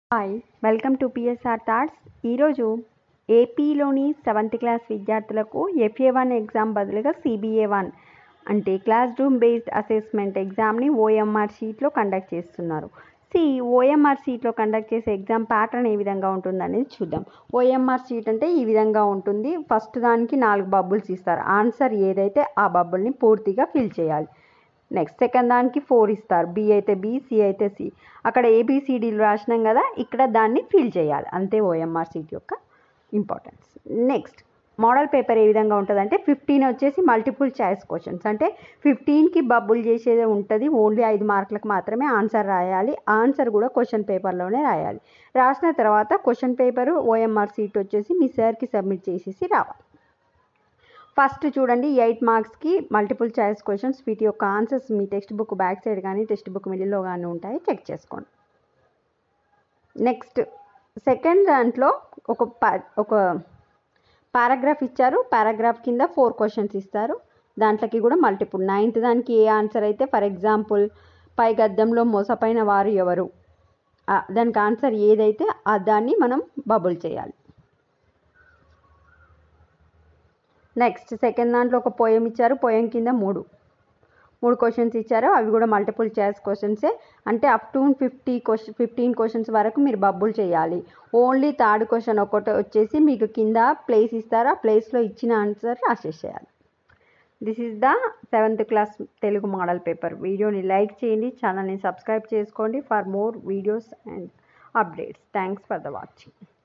hi welcome to PSR thoughts ఈరోజు ఏపీలోని seventh class విద్యార్థులకు ఎఫ్ఏ వన్ ఎగ్జామ్ బదులుగా సిబిఏ వన్ అంటే క్లాస్ రూమ్ బేస్డ్ అసెస్మెంట్ ఎగ్జామ్ని ఓఎంఆర్ షీట్లో కండక్ట్ చేస్తున్నారు సి ఓఎంఆర్ షీట్లో కండక్ట్ చేసే ఎగ్జామ్ ప్యాటర్న్ ఏ విధంగా ఉంటుందనేది చూద్దాం ఓఎంఆర్ షీట్ అంటే ఈ విధంగా ఉంటుంది ఫస్ట్ దానికి నాలుగు బబుల్స్ ఇస్తారు ఆన్సర్ ఏదైతే ఆ బబుల్ని పూర్తిగా ఫిల్ చేయాలి నెక్స్ట్ సెకండ్ దానికి ఫోర్ ఇస్తారు బి అయితే బి సి అయితే సి అక్కడ ఏబిసిడీలు రాసినాం కదా ఇక్కడ దాన్ని ఫిల్ చేయాలి అంతే ఓఎంఆర్ సీట్ యొక్క ఇంపార్టెన్స్ నెక్స్ట్ మోడల్ పేపర్ ఏ విధంగా ఉంటుంది అంటే ఫిఫ్టీన్ వచ్చేసి మల్టిపుల్ చాయిస్ క్వశ్చన్స్ అంటే ఫిఫ్టీన్కి బబ్బుల్ చేసేది ఉంటుంది ఓన్లీ ఐదు మార్కులకు మాత్రమే ఆన్సర్ రాయాలి ఆన్సర్ కూడా క్వశ్చన్ పేపర్లోనే రాయాలి రాసిన తర్వాత క్వశ్చన్ పేపరు ఓఎంఆర్ సీట్ వచ్చేసి మీ సార్కి సబ్మిట్ చేసేసి రావాలి ఫస్ట్ చూడండి ఎయిట్ మార్క్స్కి మల్టిపుల్ చాయిస్ క్వశ్చన్స్ వీటి యొక్క ఆన్సర్స్ మీ టెక్స్ట్ బుక్ బ్యాక్ సైడ్ కానీ టెక్స్ట్ బుక్ మిడిల్లో కానీ ఉంటాయి చెక్ చేసుకోండి నెక్స్ట్ సెకండ్ దాంట్లో ఒక పా ఒక పారాగ్రాఫ్ ఇచ్చారు పారాగ్రాఫ్ కింద ఫోర్ క్వశ్చన్స్ ఇస్తారు దాంట్లోకి కూడా మల్టిపుల్ నైన్త్ దానికి ఏ ఆన్సర్ అయితే ఫర్ ఎగ్జాంపుల్ పై గద్దంలో మోసపోయిన వారు ఎవరు దానికి ఆన్సర్ ఏదైతే దాన్ని మనం బబుల్ చేయాలి నెక్స్ట్ సెకండ్ దాంట్లో ఒక పోయం ఇచ్చారు పోయం కింద మూడు మూడు క్వశ్చన్స్ ఇచ్చారు అవి కూడా మల్టిపుల్ చాయిస్ క్వశ్చన్సే అంటే up to fifty question fifteen questions వరకు మీరు బబ్బుల్ చేయాలి ఓన్లీ థర్డ్ క్వశ్చన్ ఒకటి వచ్చేసి మీకు కింద ప్లేస్ ఇస్తారు ఆ ప్లేస్లో ఇచ్చిన ఆన్సర్ రాసేసేయాలి this is the seventh class Telugu model paper వీడియోని లైక్ చేయండి ఛానల్ని సబ్స్క్రైబ్ చేసుకోండి for more videos and updates thanks for the watching